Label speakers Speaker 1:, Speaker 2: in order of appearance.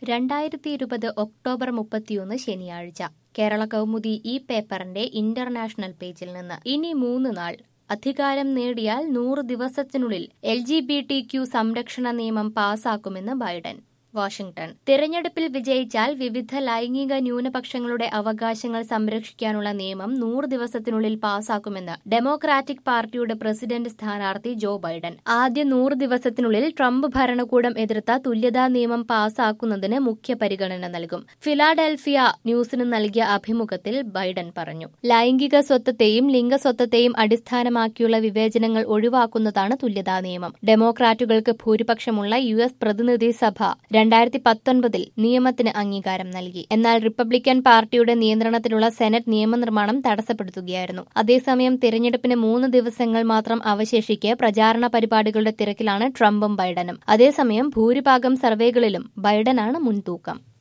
Speaker 1: രണ്ടായിരത്തി ഇരുപത് ഒക്ടോബർ മുപ്പത്തിയൊന്ന് ശനിയാഴ്ച കേരള കൗമുദി ഈ പേപ്പറിന്റെ ഇന്റർനാഷണൽ പേജിൽ നിന്ന് ഇനി മൂന്ന് നാൾ അധികാരം നേടിയാൽ നൂറ് ദിവസത്തിനുള്ളിൽ L G B T Q സംരക്ഷണ നിയമം പാസാക്കുമെന്ന് ബൈഡൻ വാഷിംഗ്ടൺ തിരഞ്ഞെടുപ്പിൽ വിജയിച്ചാൽ വിവിധ ലൈംഗിക ന്യൂനപക്ഷങ്ങളുടെ അവകാശങ്ങൾ സംരക്ഷിക്കാനുള്ള നിയമം നൂറ് ദിവസത്തിനുള്ളിൽ പാസാക്കുമെന്ന് ഡെമോക്രാറ്റിക് പാർട്ടിയുടെ പ്രസിഡന്റ് സ്ഥാനാർത്ഥി ജോ ബൈഡൻ ആദ്യ നൂറ് ദിവസത്തിനുള്ളിൽ ട്രംപ് ഭരണകൂടം എതിർത്ത തുല്യതാ നിയമം പാസാക്കുന്നതിന് മുഖ്യ പരിഗണന നൽകും ഫിലാഡൽഫിയ ന്യൂസിന് നൽകിയ അഭിമുഖത്തിൽ ബൈഡൻ പറഞ്ഞു ലൈംഗിക സ്വത്വത്തെയും ലിംഗസ്വത്വത്തെയും അടിസ്ഥാനമാക്കിയുള്ള വിവേചനങ്ങൾ ഒഴിവാക്കുന്നതാണ് തുല്യതാ നിയമം ഡെമോക്രാറ്റുകൾക്ക് ഭൂരിപക്ഷമുള്ള യു എസ് പ്രതിനിധി സഭ രണ്ടായിരത്തി പത്തൊൻപതിൽ നിയമത്തിന് അംഗീകാരം നൽകി എന്നാൽ റിപ്പബ്ലിക്കൻ പാർട്ടിയുടെ നിയന്ത്രണത്തിലുള്ള സെനറ്റ് നിയമനിർമ്മാണം തടസ്സപ്പെടുത്തുകയായിരുന്നു അതേസമയം തിരഞ്ഞെടുപ്പിന് മൂന്ന് ദിവസങ്ങൾ മാത്രം അവശേഷിക്കെ പ്രചാരണ പരിപാടികളുടെ തിരക്കിലാണ് ട്രംപും ബൈഡനും അതേസമയം ഭൂരിഭാഗം സർവേകളിലും ബൈഡനാണ് മുൻതൂക്കം